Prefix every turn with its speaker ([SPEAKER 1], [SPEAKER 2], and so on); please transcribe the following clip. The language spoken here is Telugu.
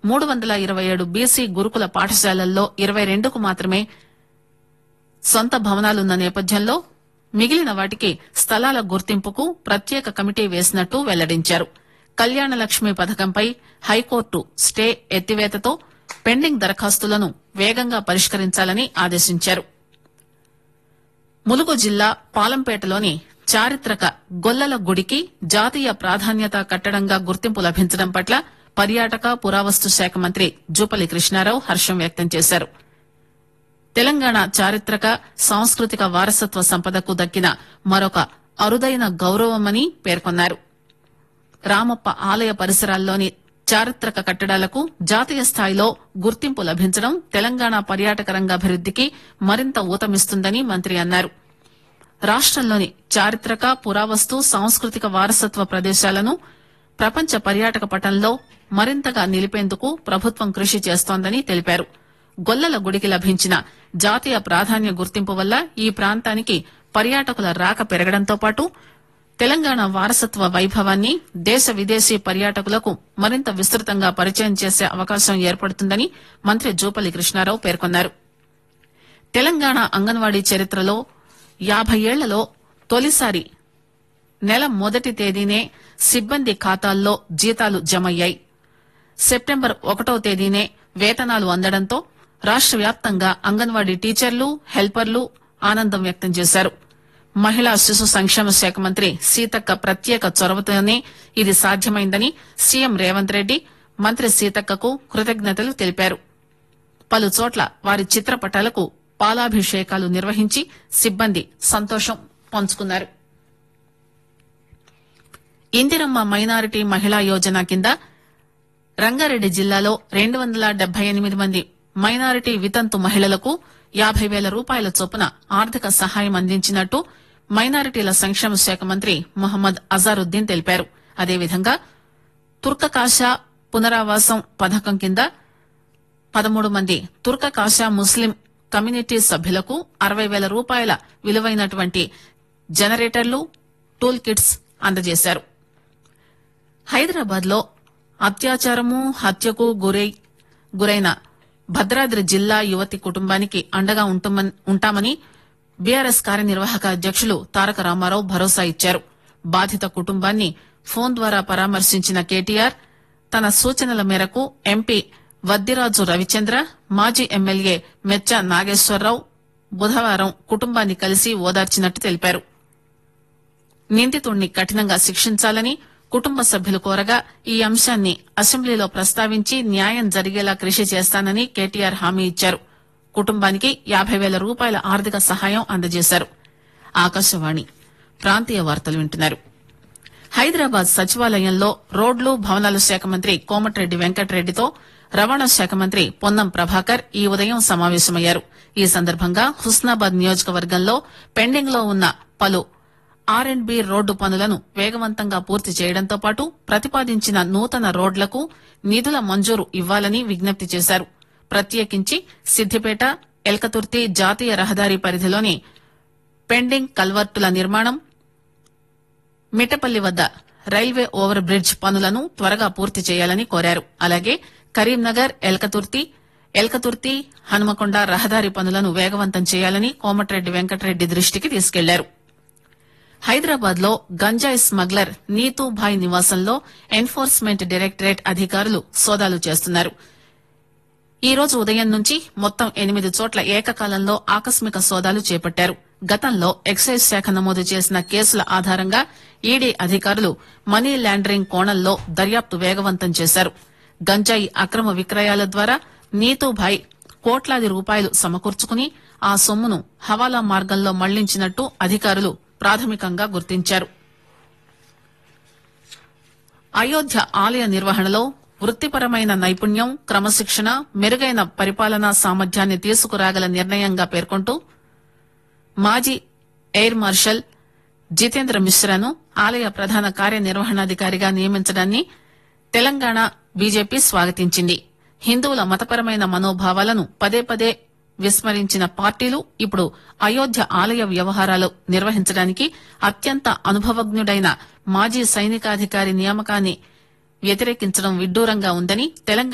[SPEAKER 1] మూడు వందల ఇరవై ఏడు బీసీ గురుకుల పాఠశాలల్లో ఇరవై రెండుకు మాత్రమే సొంత భవనాలున్న నేపథ్యంలో మిగిలిన వాటికి స్థలాల గుర్తింపుకు ప్రత్యేక కమిటీ వేసినట్టు వెల్లడించారు కళ్యాణ లక్ష్మి పథకంపై హైకోర్టు స్టే ఎత్తివేతతో పెండింగ్ దరఖాస్తులను వేగంగా పరిష్కరించాలని ఆదేశించారు ములుగు జిల్లా పాలంపేటలోని చారిత్రక గొల్లల గుడికి జాతీయ ప్రాధాన్యత కట్టడంగా గుర్తింపు లభించడం పట్ల పర్యాటక పురావస్తు శాఖ మంత్రి జూపల్లి కృష్ణారావు హర్షం వ్యక్తం చేశారు తెలంగాణ చారిత్రక సాంస్కృతిక వారసత్వ సంపదకు దక్కిన మరొక అరుదైన గౌరవమని పేర్కొన్నారు రామప్ప ఆలయ పరిసరాల్లోని చారిత్రక కట్టడాలకు జాతీయ స్థాయిలో గుర్తింపు లభించడం తెలంగాణ పర్యాటక రంగ అభివృద్దికి మరింత ఊతమిస్తుందని మంత్రి అన్నారు రాష్టంలోని చారిత్రక పురావస్తు సాంస్కృతిక వారసత్వ ప్రదేశాలను ప్రపంచ పర్యాటక పటంలో మరింతగా నిలిపేందుకు ప్రభుత్వం కృషి చేస్తోందని తెలిపారు గొల్లల గుడికి లభించిన జాతీయ ప్రాధాన్య గుర్తింపు వల్ల ఈ ప్రాంతానికి పర్యాటకుల రాక పెరగడంతో పాటు తెలంగాణ వారసత్వ వైభవాన్ని దేశ విదేశీ పర్యాటకులకు మరింత విస్తృతంగా పరిచయం చేసే అవకాశం ఏర్పడుతుందని మంత్రి జూపల్లి కృష్ణారావు పేర్కొన్నారు తెలంగాణ అంగన్వాడీ చరిత్రలో యాభై ఏళ్లలో తొలిసారి నెల మొదటి తేదీనే సిబ్బంది ఖాతాల్లో జీతాలు జమయ్యాయి సెప్టెంబర్ ఒకటో తేదీనే వేతనాలు అందడంతో రాష్ట వ్యాప్తంగా అంగన్వాడీ టీచర్లు హెల్పర్లు ఆనందం వ్యక్తం చేశారు మహిళా శిశు సంక్షేమ శాఖ మంత్రి సీతక్క ప్రత్యేక చొరవతోనే ఇది సాధ్యమైందని సీఎం రేవంత్ రెడ్డి మంత్రి సీతక్కకు కృతజ్ఞతలు తెలిపారు పలు చోట్ల వారి చిత్రపటాలకు పాలాభిషేకాలు నిర్వహించి సిబ్బంది సంతోషం పంచుకున్నారు ఇందిరమ్మ మైనారిటీ మహిళా యోజన కింద రంగారెడ్డి జిల్లాలో రెండు వందల డెబ్బై ఎనిమిది మంది మైనారిటీ వితంతు మహిళలకు యాభై వేల రూపాయల చొప్పున ఆర్థిక సహాయం అందించినట్టు మైనారిటీల సంక్షేమ శాఖ మంత్రి మొహమ్మద్ అజారుద్దీన్ తెలిపారు అదేవిధంగా తుర్కకాషా పునరావాసం పథకం కింద పదమూడు మంది తుర్కకాషా ముస్లిం కమ్యూనిటీ సభ్యులకు అరవై వేల రూపాయల విలువైనటువంటి జనరేటర్లు టూల్ కిట్స్ అందజేశారు హైదరాబాద్ లో అత్యాచారము హత్యకు గురై గురైన భద్రాద్రి జిల్లా యువతి కుటుంబానికి అండగా ఉంటుమన్- ఉంటామని బీఆర్ఎస్ కార్యనిర్వాహక అధ్యక్షులు తారక రామారావు భరోసా ఇచ్చారు బాధిత కుటుంబాన్ని ఫోన్ ద్వారా పరామర్శించిన కేటీఆర్ తన సూచనల మేరకు ఎంపీ వద్దిరాజు రవిచంద్ర మాజీ ఎమ్మెల్యే మెచ్చ నాగేశ్వరరావు బుధవారం కుటుంబాన్ని కలిసి ఓదార్చినట్టు తెలిపారు నిందితుణ్ణి కఠినంగా శిక్షించాలని కుటుంబ సభ్యులు కోరగా ఈ అంశాన్ని అసెంబ్లీలో ప్రస్తావించి న్యాయం జరిగేలా కృషి చేస్తానని కేటీఆర్ హామీ ఇచ్చారు కుటుంబానికి యాభై వేల రూపాయల ఆర్థిక సహాయం అందజేశారు ఆకాశవాణి ప్రాంతీయ వార్తలు వింటున్నారు హైదరాబాద్ సచివాలయంలో రోడ్లు భవనాల శాఖ మంత్రి కోమటిరెడ్డి వెంకటరెడ్డితో రవాణా శాఖ మంత్రి పొన్నం ప్రభాకర్ ఈ ఉదయం సమావేశమయ్యారు ఈ సందర్భంగా హుస్నాబాద్ నియోజకవర్గంలో పెండింగ్ లో ఉన్న పలు ఆర్ అండ్ బి రోడ్డు పనులను వేగవంతంగా పూర్తి చేయడంతో పాటు ప్రతిపాదించిన నూతన రోడ్లకు నిధుల మంజూరు ఇవ్వాలని విజ్ఞప్తి చేశారు ప్రత్యేకించి సిద్దిపేట ఎల్కతుర్తి జాతీయ రహదారి పరిధిలోని పెండింగ్ కల్వర్టుల నిర్మాణం మిట్టపల్లి వద్ద రైల్వే ఓవర్ బ్రిడ్జ్ పనులను త్వరగా పూర్తి చేయాలని కోరారు అలాగే కరీంనగర్ ఎల్కతుర్తి ఎల్కతుర్తి హనుమకొండ రహదారి పనులను వేగవంతం చేయాలని కోమటిరెడ్డి వెంకటరెడ్డి దృష్టికి తీసుకెళ్లారు హైదరాబాద్ లో గంజాయి స్మగ్లర్ నీతూభాయ్ నివాసంలో ఎన్ఫోర్స్మెంట్ డైరెక్టరేట్ అధికారులు సోదాలు చేస్తున్నారు ఈ రోజు ఉదయం నుంచి మొత్తం ఎనిమిది చోట్ల ఏకకాలంలో ఆకస్మిక సోదాలు చేపట్టారు గతంలో ఎక్సైజ్ శాఖ నమోదు చేసిన కేసుల ఆధారంగా ఈడీ అధికారులు మనీ లాండరింగ్ కోణంలో దర్యాప్తు వేగవంతం చేశారు గంజాయి అక్రమ విక్రయాల ద్వారా నీతూభాయ్ కోట్లాది రూపాయలు సమకూర్చుకుని ఆ సొమ్మును హవాలా మార్గంలో మళ్లించినట్టు అధికారులు ప్రాథమికంగా గుర్తించారు అయోధ్య ఆలయ నిర్వహణలో వృత్తిపరమైన నైపుణ్యం క్రమశిక్షణ మెరుగైన పరిపాలనా సామర్థ్యాన్ని తీసుకురాగల నిర్ణయంగా పేర్కొంటూ మాజీ ఎయిర్ మార్షల్ జితేంద్ర మిశ్రాను ఆలయ ప్రధాన కార్యనిర్వహణాధికారిగా నియమించడాన్ని తెలంగాణ బీజేపీ స్వాగతించింది హిందువుల మతపరమైన మనోభావాలను పదే పదే విస్మరించిన పార్టీలు ఇప్పుడు అయోధ్య ఆలయ వ్యవహారాలు నిర్వహించడానికి అత్యంత అనుభవజ్ఞుడైన మాజీ సైనికాధికారి నియామకాన్ని వ్యతిరేకించడం విడ్డూరంగా ఉందని తెలంగాణ